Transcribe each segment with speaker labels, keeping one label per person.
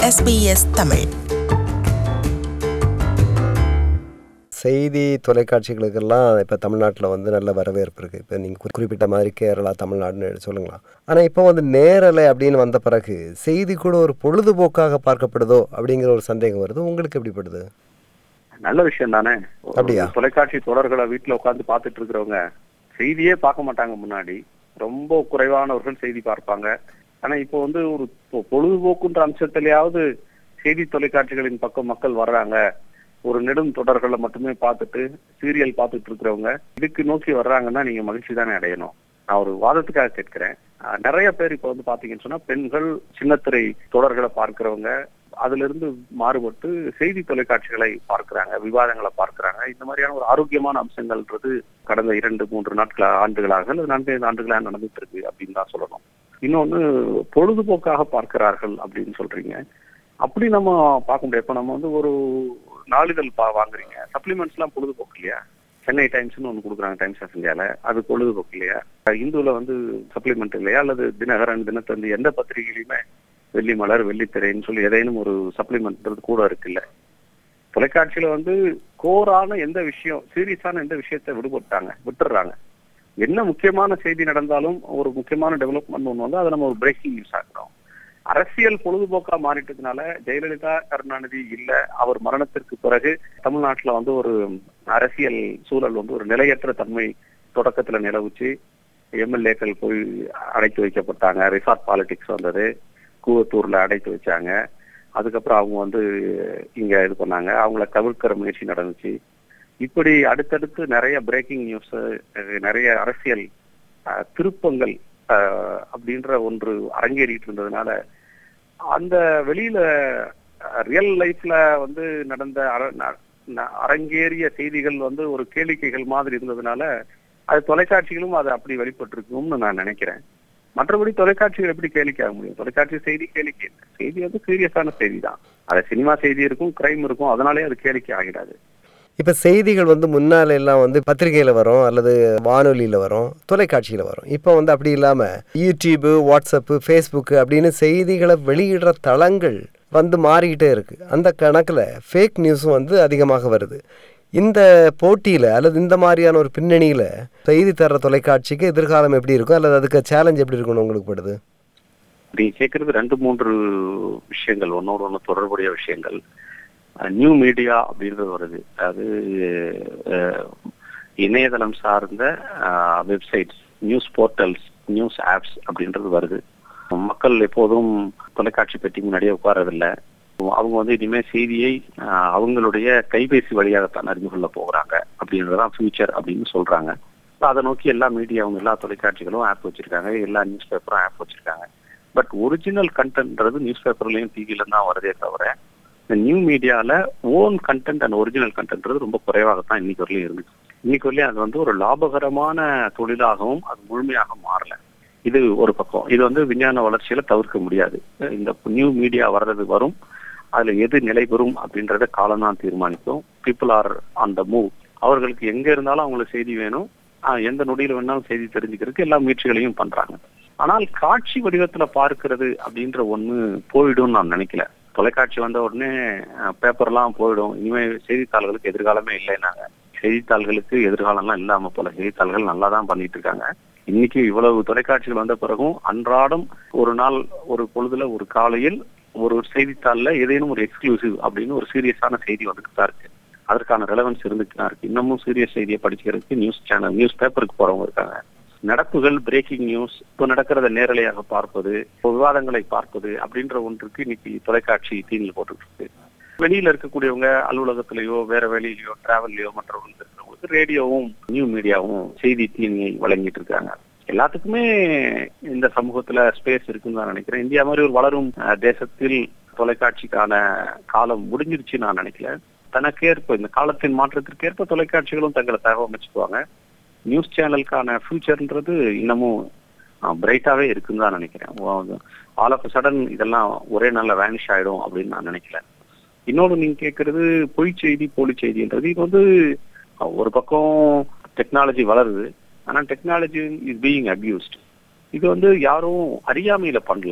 Speaker 1: SBS Tamil
Speaker 2: செய்தி தொலைக்காட்சிகளுக்கெல்லாம் இப்போ தமிழ்நாட்டில் வந்து நல்ல வரவேற்பு இருக்குது இப்போ நீங்கள் குறிப்பிட்ட மாதிரி கேரளா தமிழ்நாடுன்னு சொல்லுங்களா ஆனால் இப்போ வந்து நேரலை அப்படின்னு வந்த பிறகு செய்தி கூட ஒரு பொழுதுபோக்காக பார்க்கப்படுதோ அப்படிங்கிற ஒரு சந்தேகம் வருது உங்களுக்கு எப்படிப்படுது
Speaker 3: நல்ல விஷயம் தானே
Speaker 2: அப்படியா?
Speaker 3: தொலைக்காட்சி தொடர்களை வீட்டுல உட்கார்ந்து பார்த்துட்டு இருக்கிறவங்க செய்தியே பார்க்க மாட்டாங்க முன்னாடி ரொம்ப குறைவானவர்கள் செய்தி பார்ப்பாங்க ஆனா இப்போ வந்து ஒரு பொ- பொழுதுபோக்குன்ற அம்சத்திலேயாவது செய்தி தொலைக்காட்சிகளின் பக்கம் மக்கள் வர்றாங்க ஒரு நெடும் தொடர்களை மட்டுமே பார்த்துட்டு சீரியல் பார்த்துட்டு இருக்கிறவங்க இதுக்கு நோக்கி வர்றாங்கன்னா நீங்க மகிழ்ச்சி தானே அடையணும் நான் ஒரு வாதத்துக்காக கேட்கிறேன் அஹ் நிறைய பேர் இப்போ வந்து பாத்தீங்கன்னு சொன்னா பெண்கள் சின்னத்திரை தொடர்களை பார்க்கிறவங்க அதுல இருந்து மாறுபட்டு செய்தி தொலைக்காட்சிகளை பார்க்கறாங்க விவாதங்களை பார்க்கறாங்க இந்த மாதிரியான ஒரு ஆரோக்கியமான அம்சங்கள்ன்றது கடந்த இரண்டு மூன்று நாட்கள ஆண்டுகளாக அல்லது நான்கு ஐந்து ஆண்டுகளாக நடந்துட்டு இருக்கு அப்படின்னு தான் சொல்லணும் இன்னொன்னு பொழுதுபோக்காக பார்க்கிறார்கள் அப்படின்னு சொல்றீங்க அப்படி நம்ம பார்க்க முடியாது இப்ப நம்ம வந்து ஒரு நாளிதழ் பா வாங்குறீங்க சப்ளிமெண்ட்ஸ் எல்லாம் பொழுதுபோக்கு இல்லையா சென்னை டைம்ஸ்னு ஒன்று கொடுக்குறாங்க டைம்ஸ் ஆஃப் இந்தியால அது பொழுதுபோக்கு இல்லையா இந்துல வந்து சப்ளிமெண்ட் இல்லையா அல்லது தினகரன் தினத்தந்தி எந்த பத்திரிகையிலுமே வெள்ளி மலர் வெள்ளித்திரைன்னு சொல்லி ஏதேனும் ஒரு சப்ளிமெண்ட் கூட இருக்குல்ல தொலைக்காட்சியில வந்து கோரான எந்த விஷயம் சீரியஸான எந்த விஷயத்தை விடுபட்டாங்க விட்டுறாங்க என்ன முக்கியமான செய்தி நடந்தாலும் ஒரு முக்கியமான டெவலப்மெண்ட் ஒன்று வந்து அதை நம்ம ஒரு பிரேக்கிங் நியூஸ் ஆக்குறோம் அரசியல் பொழுதுபோக்கா மாறிட்டதுனால ஜெயலலிதா கருணாநிதி இல்ல அவர் மரணத்திற்கு பிறகு தமிழ்நாட்டுல வந்து ஒரு அரசியல் சூழல் வந்து ஒரு நிலையற்ற தன்மை தொடக்கத்துல நிலவுச்சு எம்எல்ஏக்கள் போய் அடைத்து வைக்கப்பட்டாங்க ரிசார்ட் பாலிடிக்ஸ் வந்தது கூவத்தூர்ல அடைத்து வச்சாங்க அதுக்கப்புறம் அவங்க வந்து இங்க இது பண்ணாங்க அவங்கள தவிர்க்கிற முயற்சி நடந்துச்சு இப்படி அடுத்தடுத்து நிறைய பிரேக்கிங் நியூஸ் நிறைய அரசியல் அஹ், திருப்பங்கள் அஹ், அப்படின்ற ஒன்று அரங்கேறிட்டு இருந்ததுனால அந்த வெளியில ரியல் லைஃப்ல வந்து நடந்த அர- ந- ந- அரங்கேறிய செய்திகள் வந்து ஒரு கேளிக்கைகள் மாதிரி இருந்ததுனால அது தொலைக்காட்சிகளும் அது அப்படி வெளிப்பட்டிருக்கும்னு நான் நினைக்கிறேன் மற்றபடி தொலைக்காட்சிகள் எப்படி கேளிக்கை ஆக முடியும் தொலைக்காட்சி செய்தி கேளிக்கை இல்லை. செய்தி வந்து சீரியஸான செய்தி தான் அது சினிமா செய்தி இருக்கும் கிரைம் இருக்கும் அதனாலே அது கேளிக்கை ஆகிடாது
Speaker 2: இப்போ செய்திகள் வந்து முன்னால எல்லாம் வந்து பத்திரிகையில் வரும் அல்லது வானொலியில் வரும் தொலைக்காட்சியில் வரும் இப்போ வந்து அப்படி இல்லாமல் யூடியூபு வாட்ஸ்அப்பு ஃபேஸ்புக்கு அப்படின்னு செய்திகளை வெளியிடுற தளங்கள் வந்து மாறிக்கிட்டே இருக்குது அந்த கணக்கில் ஃபேக் நியூஸும் வந்து அதிகமாக வருது இந்த போட்டியில் அல்லது இந்த மாதிரியான ஒரு பின்னணியில் செய்தி தர தொலைக்காட்சிக்கு எதிர்காலம் எப்படி இருக்கும் அல்லது அதுக்கு சேலஞ்ச் எப்படி இருக்கும்னு உங்களுக்கு படுது
Speaker 3: நீ கேட்கறது ரெண்டு மூன்று விஷயங்கள் ஒன்னோட ஒன்று தொடர்புடைய விஷயங்கள் நியூ மீடியா அப்படின்றது வருது அது அஹ், இணையதளம் சார்ந்த websites news portals news apps அப்படின்றது வருது மக்கள் எப்போதும் தொலைக்காட்சி பெட்டி முன்னாடியே உட்காரதில்லை அவங்க வந்து இனிமே செய்தியை அஹ், அவங்களுடைய கைபேசி வழியாகத்தான் அறிந்து கொள்ள போகிறாங்க அப்படின்றதான் ஃபியூச்சர் அப்படின்னு சொல்றாங்க அதை நோக்கி எல்லா மீடியாவும் எல்லா தொலைக்காட்சிகளும் ஆப் வச்சிருக்காங்க எல்லா நியூஸ் பேப்பரும் ஆப் வச்சிருக்காங்க பட் ஒரிஜினல் கண்டென்ட்ன்றது நியூஸ் பேப்பர்லயும் டிவில தான் வருதே தவிர இந்த நியூ மீடியால ஓன் கண்டென்ட் அண்ட் ஒரிஜினல் கண்டென்ட்ன்றது ரொம்ப குறைவாகத்தான் இன்னைக்கு வரலையும் இருந்துச்சு இன்னைக்கு வரலையும் அது வந்து ஒரு லாபகரமான தொழிலாகவும் அது முழுமையாக மாறல இது ஒரு பக்கம் இது வந்து விஞ்ஞான வளர்ச்சியில தவிர்க்க முடியாது இந்த நியூ மீடியா வர்றது வரும் அதுல எது நிலை பெறும் அப்படின்றத காலம் தான் தீர்மானிக்கும் people are on the move அவர்களுக்கு எங்க இருந்தாலும் அவங்களுக்கு செய்தி வேணும் ஆஹ் எந்த நொடியில வேணாலும் செய்தி தெரிஞ்சுக்கிறதுக்கு எல்லா முயற்சிகளையும் பண்றாங்க ஆனால் காட்சி வடிவத்துல பார்க்கிறது அப்படின்ற ஒண்ணு போயிடும் நான் நினைக்கல தொலைக்காட்சி வந்த உடனே பேப்பர்லாம் போயிடும் இனிமே செய்தித்தாள்களுக்கு எதிர்காலமே இல்லைன்னாங்க செய்தித்தாள்களுக்கு எதிர்காலம்லாம் இல்லாம போல செய்தித்தாள்கள் நல்லா தான் பண்ணிட்டு இருக்காங்க இன்னைக்கு இவ்வளவு தொலைக்காட்சிகள் வந்த பிறகும் அன்றாடம் ஒரு நாள் ஒரு பொழுதுல ஒரு காலையில் ஒரு செய்தித்தாள்ல ஏதேனும் ஒரு எக்ஸ்க்ளூசிவ் அப்படின்னு ஒரு சீரியஸான செய்தி வந்துட்டு தான் இருக்கு அதற்கான ரெலவன்ஸ் இருந்துட்டு தான் இருக்கு இன்னமும் சீரியஸ் செய்தியை படிக்கிறதுக்கு நியூஸ் சேனல் நியூஸ் பேப்பருக்கு போறவங்க இருக்காங்க நடப்புகள் பிரேக்கிங் நியூஸ் இப்போ நடக்கிறத நேரலையாக பார்ப்பது இப்போ விவாதங்களை பார்ப்பது அப்படின்ற ஒன்றுக்கு இன்னைக்கு தொலைக்காட்சி தீனில் போட்டுட்டு இருக்கு வெளியில இருக்கக்கூடியவங்க அலுவலகத்திலேயோ வேற வெளியிலயோ டிராவல்லையோ மற்றவங்களுக்கு இருக்கிறவங்களுக்கு ரேடியோவும் நியூ மீடியாவும் செய்தி தீனியை வழங்கிட்டு இருக்காங்க எல்லாத்துக்குமே இந்த சமூகத்துல ஸ்பேஸ் இருக்குன்னு நான் நினைக்கிறேன் இந்தியா மாதிரி ஒரு வளரும் அஹ், தேசத்தில் தொலைக்காட்சிக்கான காலம் முடிஞ்சிருச்சு நான் நினைக்கல தனக்கேற்ப இந்த காலத்தின் மாற்றத்திற்கேற்ப தொலைக்காட்சிகளும் தங்களை தகவமைச்சுக்குவாங்க நியூஸ் சேனலுக்கான ஃபியூச்சர்ன்றது இன்னமும் பிரைட்டாவே இருக்குன்னு தான் நினைக்கிறேன் ஆல் ஆஃப் சடன் இதெல்லாம் ஒரே நாள்ல வேனிஷ் ஆயிடும் அப்படின்னு நான் நினைக்கல இன்னொன்று நீங்க கேட்கறது பொய் செய்தி போலி செய்தின்றது இது வந்து அஹ், ஒரு பக்கம் டெக்னாலஜி வளருது ஆனா டெக்னாலஜி இஸ் பீயிங் அபியூஸ்ட் இது வந்து யாரும் அறியாமையில பண்ணல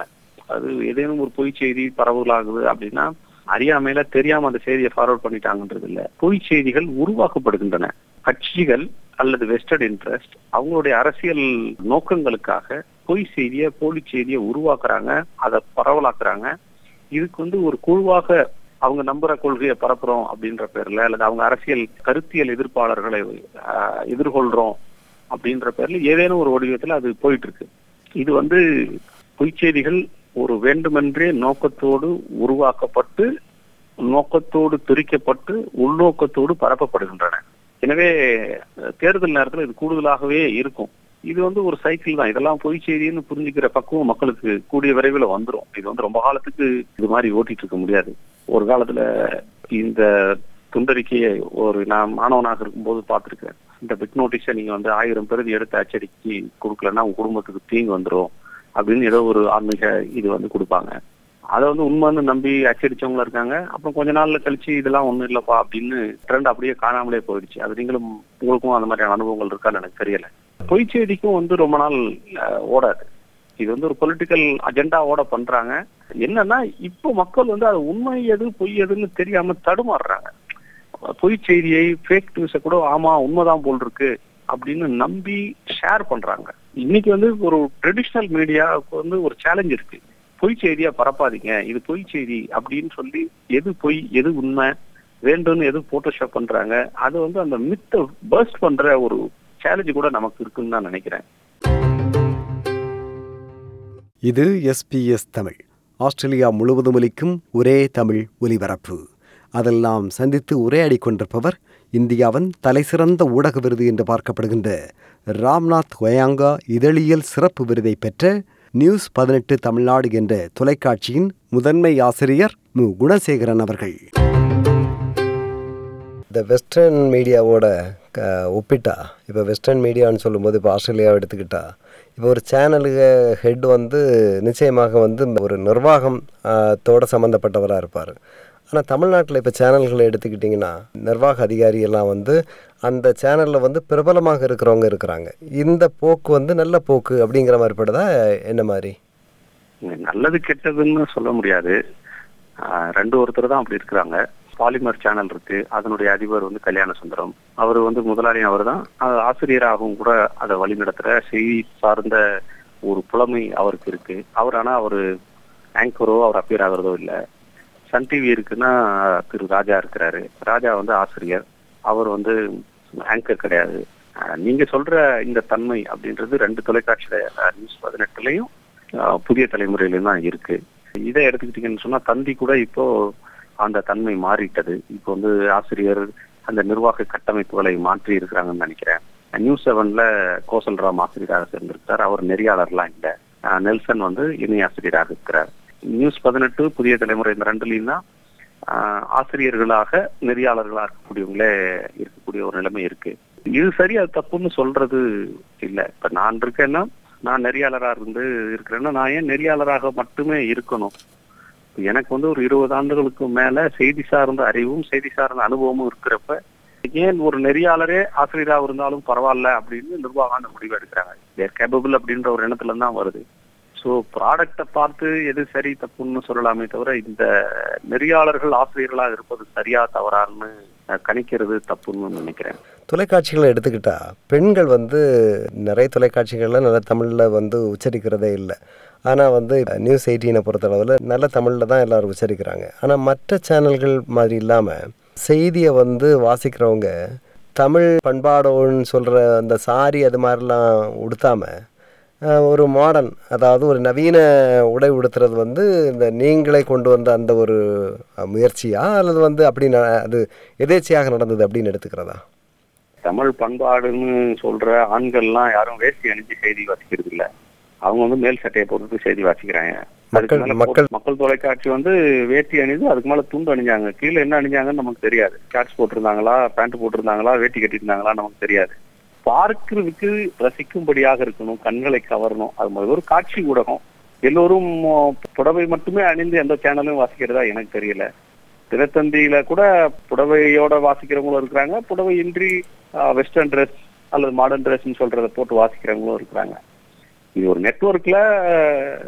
Speaker 3: அது ஏதேனும் ஒரு பொய் செய்தி பரவலாகுது அப்படின்னா அறியாமையில தெரியாம அந்த செய்தியை ஃபார்வர்ட் பண்ணிட்டாங்கன்றது இல்ல பொய் செய்திகள் உருவாக்கப்படுகின்றன கட்சிகள் அல்லது வெஸ்டர்ட் இன்ட்ரெஸ்ட் அவங்களுடைய அரசியல் நோக்கங்களுக்காக பொய் செய்தியை போலி செய்தியை உருவாக்குறாங்க அதை பரவலாக்குறாங்க இதுக்கு வந்து ஒரு குழுவாக அவங்க நம்புற கொள்கையை பரப்புறோம் அப்படின்ற பேர்ல அல்லது அவங்க அரசியல் கருத்தியல் எதிர்ப்பாளர்களை ஆஹ், எதிர்கொள்றோம் அப்படின்ற பேர்ல ஏதேனும் ஒரு வடிவத்துல அது போயிட்டு இருக்கு இது வந்து பொய்ச் செய்திகள் ஒரு வேண்டுமென்றே நோக்கத்தோடு உருவாக்கப்பட்டு நோக்கத்தோடு திரிக்கப்பட்டு உள்நோக்கத்தோடு பரப்பப்படுகின்றன எனவே அஹ், தேர்தல் நேரத்துல இது கூடுதலாகவே இருக்கும் இது வந்து ஒரு சைக்கிள் தான் இதெல்லாம் பொய் செய்தின்னு புரிஞ்சுக்கிற பக்குவம் மக்களுக்கு கூடிய விரைவில் வந்துரும் இது வந்து ரொம்ப காலத்துக்கு இது மாதிரி ஓட்டிட்டு இருக்க முடியாது ஒரு காலத்துல இந்த துண்டறிக்கையை ஒரு நான் மாணவனாக இருக்கும்போது பார்த்திருக்கேன் இந்த பிட் நோட்டீஸை நீங்க வந்து ஆயிரம் பிரதி எடுத்து அச்சடிக்கு கொடுக்கலன்னா உங்க குடும்பத்துக்கு தீங்கு வந்துரும் அப்படின்னு ஏதோ ஒரு ஆன்மீக இது வந்து கொடுப்பாங்க அதை வந்து உண்மைன்னு நம்பி அச்சடிச்சவங்க இருக்காங்க அப்புறம் கொஞ்ச நாள்ல கழிச்சு இதெல்லாம் ஒண்ணும் இல்லப்பா அப்படின்னு ட்ரெண்ட் அப்படியே காணாமலே போயிடுச்சு அது நீங்களும் உங்களுக்கும் அந்த மாதிரியான அனுபவங்கள் இருக்கான்னு எனக்கு தெரியல பொய் செய்திக்கும் வந்து ரொம்ப நாள் அஹ், ஓடாது இது வந்து ஒரு பொலிட்டிக்கல் அஜெண்டாவோட பண்றாங்க என்னன்னா இப்போ மக்கள் வந்து அது உண்மை எது பொய் எதுன்னு தெரியாம தடுமாறுறாங்க பொய் செய்தியை ஃபேக் நியூஸை கூட ஆமா உண்மைதான் போல் இருக்கு அப்படின்னு நம்பி ஷேர் பண்றாங்க இன்னைக்கு வந்து ஒரு ட்ரெடிஷ்னல் மீடியாவுக்கு வந்து ஒரு சேலஞ்ச் இருக்கு பொய் செய்தியா பரப்பாதீங்க இது பொய் செய்தி அப்படின்னு சொல்லி எது பொய் எது உண்மை வேண்டும்னு எது போட்டோஷாப் பண்றாங்க அது வந்து அந்த மித்த பர்ஸ்ட் பண்ற ஒரு சேலஞ்சு கூட நமக்கு இருக்குன்னு தான் நினைக்கிறேன்
Speaker 2: இது எஸ்பிஎஸ் தமிழ் ஆஸ்திரேலியா முழுவதும் ஒலிக்கும் ஒரே தமிழ் ஒலிபரப்பு அதெல்லாம் சந்தித்து உரையாடிக் கொண்டிருப்பவர் இந்தியாவின் தலைசிறந்த ஊடக விருது என்று பார்க்கப்படுகின்ற ராம்நாத் ஒயாங்கா இதழியல் சிறப்பு விருதை பெற்ற நியூஸ் பதினெட்டு தமிழ்நாடு என்ற தொலைக்காட்சியின் முதன்மை ஆசிரியர் மு குணசேகரன் அவர்கள் இந்த வெஸ்டர்ன் மீடியாவோட க ஒப்பிட்டா இப்போ வெஸ்டர்ன் மீடியான்னு சொல்லும்போது இப்போ ஆஸ்திரேலியாவை எடுத்துக்கிட்டா இப்போ ஒரு சேனலுக்கு ஹெட் வந்து நிச்சயமாக வந்து ஒரு நிர்வாகம் ஆ, தோட சம்மந்தப்பட்டவராக இருப்பார் ஆனால் தமிழ்நாட்டில் இப்போ சேனல்களை எடுத்துக்கிட்டிங்கன்னா நிர்வாக அதிகாரி எல்லாம் வந்து அந்த சேனலில் வந்து பிரபலமாக இருக்கிறவங்க இருக்கிறாங்க இந்த போக்கு வந்து நல்ல போக்கு அப்படிங்கிற மாதிரி படுதா என்ன மாதிரி
Speaker 3: நல்லது கெட்டதுன்னு சொல்ல முடியாது ஆஹ் ரெண்டு ஒருத்தர் தான் அப்படி இருக்கிறாங்க பாலிமர் சேனல் இருக்கு அதனுடைய அதிபர் வந்து கல்யாண சுந்தரம் அவர் வந்து முதலாளி அவர் தான் ஆசிரியராகவும் கூட அதை வழிநடத்துற செய்தி சார்ந்த ஒரு புலமை அவருக்கு இருக்கு அவர் ஆனா அவர் ஆங்கரோ அவர் அப்பியர் ஆகிறதோ இல்லை சன் டிவி இருக்குன்னா திரு ராஜா இருக்கிறாரு ராஜா வந்து ஆசிரியர் அவர் வந்து ஆங்கர் கிடையாது ஆஹ் நீங்க சொல்ற இந்த தன்மை அப்படின்றது ரெண்டு தொலைக்காட்சியில நியூஸ் பதினெட்டுலயும் ஆஹ் புதிய தலைமுறையிலும் தான் இருக்கு இதை எடுத்துக்கிட்டீங்கன்னு சொன்னா தந்தி கூட இப்போ அந்த தன்மை மாறிட்டது இப்போ வந்து ஆசிரியர் அந்த நிர்வாக கட்டமைப்புகளை மாற்றி இருக்கிறாங்கன்னு நினைக்கிறேன் நியூஸ் செவன்ல கோசல் ராம் ஆசிரியராக சேர்ந்திருக்கிறார் அவர் நெறியாளர்லாம் இல்லை ஆஹ் நெல்சன் வந்து இணை ஆசிரியராக இருக்கிறார் நியூஸ் பதினெட்டு புதிய தலைமுறை இந்த ரெண்டுலையும் தான் ஆஹ் ஆசிரியர்களாக நெறியாளர்களாக இருக்கக்கூடியவங்களே இருக்கக்கூடிய ஒரு நிலைமை இருக்கு இது சரி அது தப்புன்னு சொல்றது இல்ல இப்ப நான் இருக்கேன்னா நான் நெறியாளரா இருந்து இருக்கிறேன்னா நான் ஏன் நெறியாளராக மட்டுமே இருக்கணும் எனக்கு வந்து ஒரு இருபது ஆண்டுகளுக்கு மேல செய்தி சார்ந்த அறிவும் செய்தி சார்ந்த அனுபவமும் இருக்கிறப்ப ஏன் ஒரு நெறியாளரே ஆசிரியராக இருந்தாலும் பரவாயில்ல அப்படின்னு நிர்வாகம் அந்த முடிவு எடுக்கிறாங்க தேர் கேபபிள் அப்படின்ற ஒரு எண்ணத்துல தான் வருது ஸோ ப்ராடக்டை பார்த்து எது சரி தப்புன்னு சொல்லலாமே தவிர இந்த நெறியாளர்கள் ஆசிரியர்களாக இருப்பது சரியா தவறான்னு அஹ், கணிக்கிறது தப்புன்னு நினைக்கிறேன்
Speaker 2: தொலைக்காட்சிகளை எடுத்துக்கிட்டா பெண்கள் வந்து நிறைய தொலைக்காட்சிகளில் நல்ல தமிழில் வந்து உச்சரிக்கிறதே இல்லை ஆனால் வந்து நியூஸ் எயிட்டீனை பொறுத்தளவில் நல்ல தமிழில் தான் எல்லாரும் உச்சரிக்கிறாங்க ஆனால் மற்ற சேனல்கள் மாதிரி இல்லாமல் செய்தியை வந்து வாசிக்கிறவங்க தமிழ் பண்பாடோன்னு சொல்கிற அந்த சாரி அது மாதிரிலாம் உடுத்தாம அஹ், ஒரு மாடர்ன் அதாவது ஒரு நவீன உடை உடுத்துறது வந்து இந்த நீங்களே கொண்டு வந்த அந்த ஒரு அஹ், முயற்சியா அல்லது வந்து அப்படி ந- அது எதேச்சையாக நடந்தது அப்படின்னு எடுத்துக்கிறதா
Speaker 3: தமிழ் பண்பாடுன்னு சொல்ற ஆண்கள்லாம் யாரும் வேஷ்டி அணிஞ்சு செய்தி வாசிக்கிறது இல்ல அவங்க வந்து மேல் சட்டையை பொறுத்து செய்தி வாசிக்கிறாங்க அதுக்கு
Speaker 2: மக்கள்-
Speaker 3: மேல
Speaker 2: மக்கள்-
Speaker 3: மக்கள் தொலைக்காட்சி வந்து வேட்டி அணிந்து அதுக்கு மேல துண்டு அணிஞ்சாங்க கீழே என்ன அணிஞ்சாங்கன்னு நமக்கு தெரியாது ஷார்ட்ஸ் போட்டிருந்தாங்களா பேண்ட் போட்டிருந்தாங்களா வேட்டி கட்டியிருந்தாங்களா நமக்கு தெரியாது பார்க்கிறதுக்கு ரசிக்கும்படியாக இருக்கணும் கண்களை கவரணும் அது மாதிரி ஒரு காட்சி ஊடகம் எல்லோரும் அஹ், புடவை மட்டுமே அணிந்து எந்த சேனலும் வாசிக்கிறதா எனக்கு தெரியல தினத்தந்தியில கூட புடவையோட வாசிக்கிறவங்களும் இருக்கிறாங்க புடவை இன்றி வெஸ்டர்ன் ட்ரெஸ் அல்லது மாடர்ன் ட்ரெஸ்ன்னு சொல்றத போட்டு வாசிக்கிறவங்களும் இருக்கிறாங்க இது ஒரு நெட்வொர்க்ல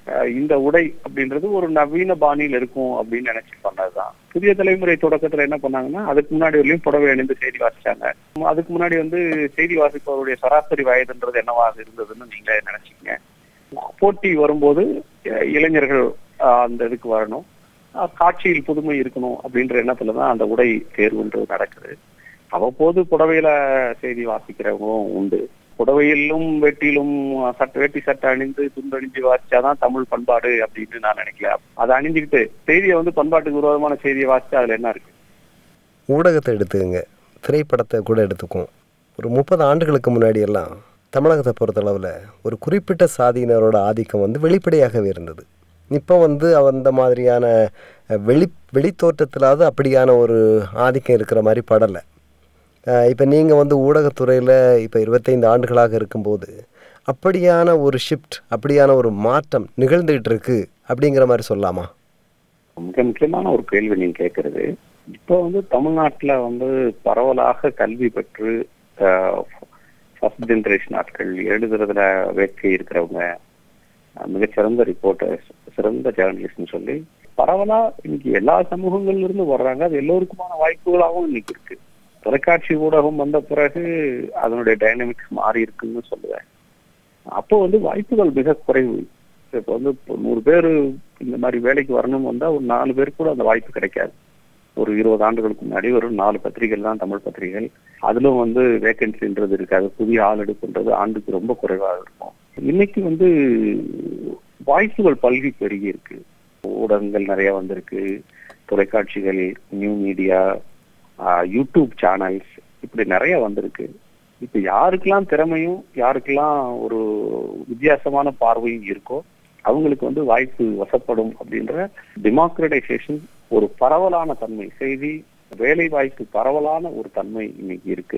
Speaker 3: அஹ், இந்த உடை அப்படின்றது ஒரு நவீன பாணியில் இருக்கும் அப்படின்னு நினைச்சு பண்ணதுதான் புதிய தலைமுறை தொடக்கத்துல என்ன பண்ணாங்கன்னா அதுக்கு முன்னாடி வரலையும் புடவை அணிந்து செய்தி வாசிச்சாங்க அதுக்கு முன்னாடி வந்து செய்தி வாசிப்பவருடைய சராசரி வயதுன்றது என்னவாக இருந்ததுன்னு நீங்களே நினைச்சீங்க போட்டி வரும்போது அஹ், இளைஞர்கள் அஹ், அந்த இதுக்கு வரணும் அஹ், காட்சியில் புதுமை இருக்கணும் அப்படின்ற எண்ணத்துல தான் அந்த உடை தேர்வுன்றது நடக்குது அவ்வப்போது புடவையில செய்தி வாசிக்கிறவங்களும் உண்டு புடவையிலும் வெட்டிலும் சட்டை வேட்டி சட்டை அணிந்து துண்டணிஞ்சு வாசிச்சாதான் தமிழ் பண்பாடு அப்படின்னு நான் நினைக்கல அதை அணிஞ்சுக்கிட்டு செய்தியை வந்து பண்பாட்டுக்கு விரோதமான செய்தியை வாசிச்சா அதுல என்ன இருக்கு
Speaker 2: ஊடகத்தை எடுத்துக்கங்க திரைப்படத்தை கூட எடுத்துக்குவோம் ஒரு முப்பது ஆண்டுகளுக்கு முன்னாடி எல்லாம் தமிழகத்தை பொறுத்தளவில் ஒரு குறிப்பிட்ட சாதியினரோட ஆதிக்கம் வந்து வெளிப்படையாகவே இருந்தது இப்போ வந்து அந்த மாதிரியான அஹ், வெளி வெளித்தோற்றத்திலாவது அப்படியான ஒரு ஆதிக்கம் இருக்கிற மாதிரி படலை இப்போ நீங்கள் வந்து ஊடகத்துறையில் இப்போ இருபத்தைந்து ஆண்டுகளாக இருக்கும்போது அப்படியான ஒரு ஷிஃப்ட் அப்படியான ஒரு மாற்றம் நிகழ்ந்துகிட்டு இருக்கு அப்படிங்கிற மாதிரி சொல்லலாமா
Speaker 3: மிக முக்கியமான ஒரு கேள்வி நீங்க கேட்கறது இப்போ வந்து தமிழ்நாட்டுல வந்து பரவலாக கல்வி பெற்று ஃபர்ஸ்ட் ஜெனரேஷன் ஆட்கள் எழுதுறதுல வேட்கை இருக்கிறவங்க அஹ், மிகச்சிறந்த ரிப்போர்ட்டர்ஸ் சிறந்த ஜேர்னலிஸ்ட்னு சொல்லி பரவலா இன்னைக்கு எல்லா சமூகங்கள்ல இருந்து வர்றாங்க அது எல்லோருக்குமான வாய்ப்புகளாகவும் இன்னைக்கு இருக்கு தொலைக்காட்சி ஊடகம் வந்த பிறகு அதனுடைய டைனமிக்ஸ் மாறி இருக்குன்னு சொல்லுவேன் அப்போ வந்து வாய்ப்புகள் மிக குறைவு இப்போ வந்து இப்போ நூறு பேர் இந்த மாதிரி வேலைக்கு வரணும் வந்தா ஒரு நாலு பேருக்கு கூட அந்த வாய்ப்பு கிடைக்காது ஒரு இருபது ஆண்டுகளுக்கு முன்னாடி ஒரு நாலு பத்திரிகைகள் தான் தமிழ் பத்திரிகைகள் அதிலும் வந்து வேகன்சின்றது இருக்காது புதிய ஆள் எடுப்புன்றது ஆண்டுக்கு ரொம்ப குறைவாக இருக்கும் இன்னைக்கு வந்து வாய்ப்புகள் பல்கி பெருகி இருக்கு ஊடகங்கள் நிறைய வந்திருக்கு தொலைக்காட்சிகள் நியூ மீடியா யூடியூப் சேனல்ஸ் இப்படி நிறைய வந்திருக்கு இப்ப யாருக்கெல்லாம் திறமையும் யாருக்கெல்லாம் ஒரு வித்தியாசமான பார்வையும் இருக்கோ அவங்களுக்கு வந்து வாய்ப்பு வசப்படும் அப்படின்ற டெமோக்ரடைசேஷன் ஒரு பரவலான தன்மை செய்தி வேலை வாய்ப்பு பரவலான ஒரு தன்மை இன்னைக்கு இருக்கு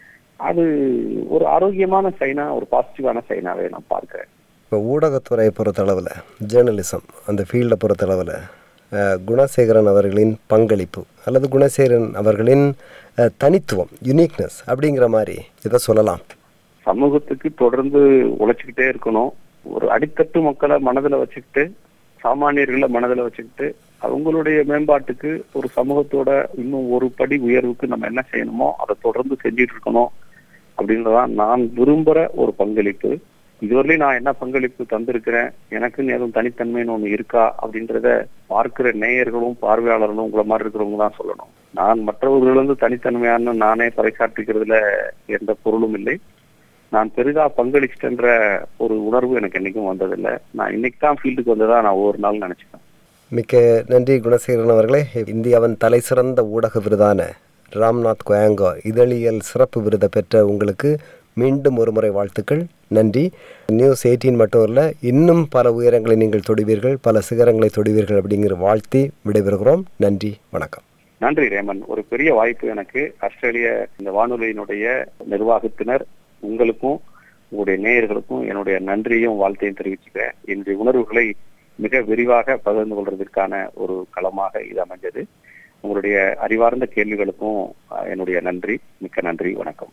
Speaker 3: அது ஒரு ஆரோக்கியமான சைனா ஒரு பாசிட்டிவான சைனாவே நான் பார்க்கிறேன்
Speaker 2: இப்போ ஊடகத்துறையை பொறுத்தளவில் ஜேர்னலிசம் அந்த ஃபீல்டை பொறுத்தளவில் அஹ், குணசேகரன் அவர்களின் பங்களிப்பு அல்லது குணசேகரன் அவர்களின் அஹ், தனித்துவம் யுனிக்னஸ் அப்படிங்கிற மாதிரி இதை சொல்லலாம்
Speaker 3: சமூகத்துக்கு தொடர்ந்து உழைச்சிக்கிட்டே இருக்கணும் ஒரு அடித்தட்டு மக்களை மனதுல வச்சுக்கிட்டு சாமானியர்களை மனதுல வச்சுக்கிட்டு அவங்களுடைய மேம்பாட்டுக்கு ஒரு சமூகத்தோட இன்னும் ஒரு படி உயர்வுக்கு நம்ம என்ன செய்யணுமோ அதை தொடர்ந்து செஞ்சுட்டு இருக்கணும் அப்படின்றதான் நான் விரும்புற ஒரு பங்களிப்பு இதுவரையிலும் நான் என்ன பங்களிப்பு தந்திருக்கிறேன் எனக்குன்னு எதுவும் தனித்தன்மைன்னு ஒண்ணு இருக்கா அப்படின்றத பார்க்கிற நேயர்களும் பார்வையாளர்களும் உங்களை மாதிரி இருக்கிறவங்க தான் சொல்லணும் நான் மற்றவர்களிருந்து தனித்தன்மையான நானே பறைசாற்றிக்கிறதுல எந்த பொருளும் இல்லை நான் பெரிதா பங்களிச்சிட்டன்ற ஒரு உணர்வு எனக்கு என்னைக்கும் வந்ததில்லை நான் இன்னைக்கு தான் ஃபீல்டுக்கு வந்ததா நான் ஒவ்வொரு நாள் நினைச்சுப்பேன்
Speaker 2: மிக்க நன்றி குணசேகரன் அவர்களே இந்தியாவின் தலைசிறந்த ஊடக விருதான ராம்நாத் கோயாங்கோ இதழியல் சிறப்பு விருதை பெற்ற உங்களுக்கு மீண்டும் ஒரு முறை வாழ்த்துக்கள் நன்றி நியூஸ் எயிட்டீன் மட்டும் இல்லை இன்னும் பல உயரங்களை நீங்கள் தொடுவீர்கள் பல சிகரங்களை தொடுவீர்கள் அப்படிங்கிற வாழ்த்தி விடைபெறுகிறோம் நன்றி வணக்கம்
Speaker 3: நன்றி ரேமன் ஒரு பெரிய வாய்ப்பு எனக்கு ஆஸ்திரேலிய இந்த வானொலியினுடைய நிர்வாகத்தினர் உங்களுக்கும் உங்களுடைய நேயர்களுக்கும் என்னுடைய நன்றியும் வாழ்த்தையும் தெரிவிச்சுக்கிறேன் என்னுடைய உணர்வுகளை மிக விரிவாக பகிர்ந்து கொள்றதற்கான ஒரு களமாக இது அமைஞ்சது உங்களுடைய அறிவார்ந்த கேள்விகளுக்கும் அஹ், என்னுடைய நன்றி மிக்க நன்றி வணக்கம்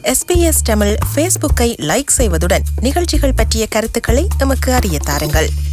Speaker 1: எஸ்பிஎஸ் தமிழ் ஃபேஸ்புக்கை லைக் செய்வதுடன் நிகழ்ச்சிகள் பற்றிய கருத்துக்களை எமக்கு அறிய தாருங்கள்